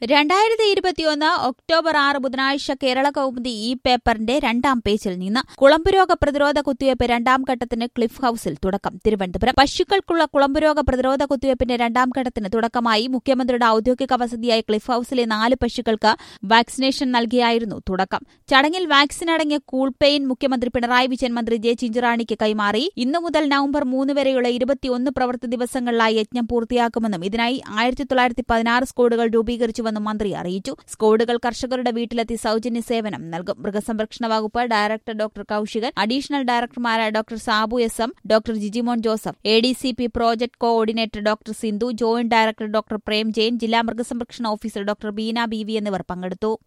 രണ്ടായിരത്തി ഇരുപത്തിയൊന്ന് ഒക്ടോബർ ആറ് ബുധനാഴ്ച കേരള കൗമുദി ഈ പേപ്പറിന്റെ രണ്ടാം പേജിൽ നിന്ന് കുളമ്പുരോഗ പ്രതിരോധ കുത്തിവയ്പ് രണ്ടാം ഘട്ടത്തിന് ക്ലിഫ് ഹൌസിൽ തുടക്കം തിരുവനന്തപുരം പശുക്കൾക്കുള്ള കുളമ്പുരോഗ പ്രതിരോധ കുത്തിവയ്പിന്റെ രണ്ടാം ഘട്ടത്തിന് തുടക്കമായി മുഖ്യമന്ത്രിയുടെ ഔദ്യോഗിക വസതിയായ ക്ലിഫ് ഹൌസിലെ നാല് പശുക്കൾക്ക് വാക്സിനേഷൻ നൽകിയായിരുന്നു തുടക്കം ചടങ്ങിൽ വാക്സിൻ അടങ്ങിയ കൂൾ പെയിൻ മുഖ്യമന്ത്രി പിണറായി വിജയൻ മന്ത്രി ജെ ചിഞ്ചുറാണിക്ക് കൈമാറി ഇന്നു മുതൽ നവംബർ മൂന്ന് വരെയുള്ള ഇരുപത്തിയൊന്ന് പ്രവൃത്തി ദിവസങ്ങളിലായി യജ്ഞം പൂർത്തിയാക്കുമെന്നും ഇതിനായി ആയിരത്തി തൊള്ളായിരത്തി പതിനാറ് സ്ക്വാഡുകൾ രൂപീകരിച്ചുവെന്നും മന്ത്രി അറിയിച്ചു സ്ക്വാഡുകൾ കർഷകരുടെ വീട്ടിലെത്തി സൌജന്യ സേവനം നൽകും മൃഗസംരക്ഷണ വകുപ്പ് ഡയറക്ടർ ഡോക്ടർ കൌശികൻ അഡീഷണൽ ഡയറക്ടർമാരായ doctor Sabu S M doctor Jijimon Joseph A D C P project coordinator doctor Sindhu joint director doctor Prem Jain ജില്ലാ മൃഗസംരക്ഷണ officer doctor Beena B V എന്നിവർ പങ്കെടുത്തു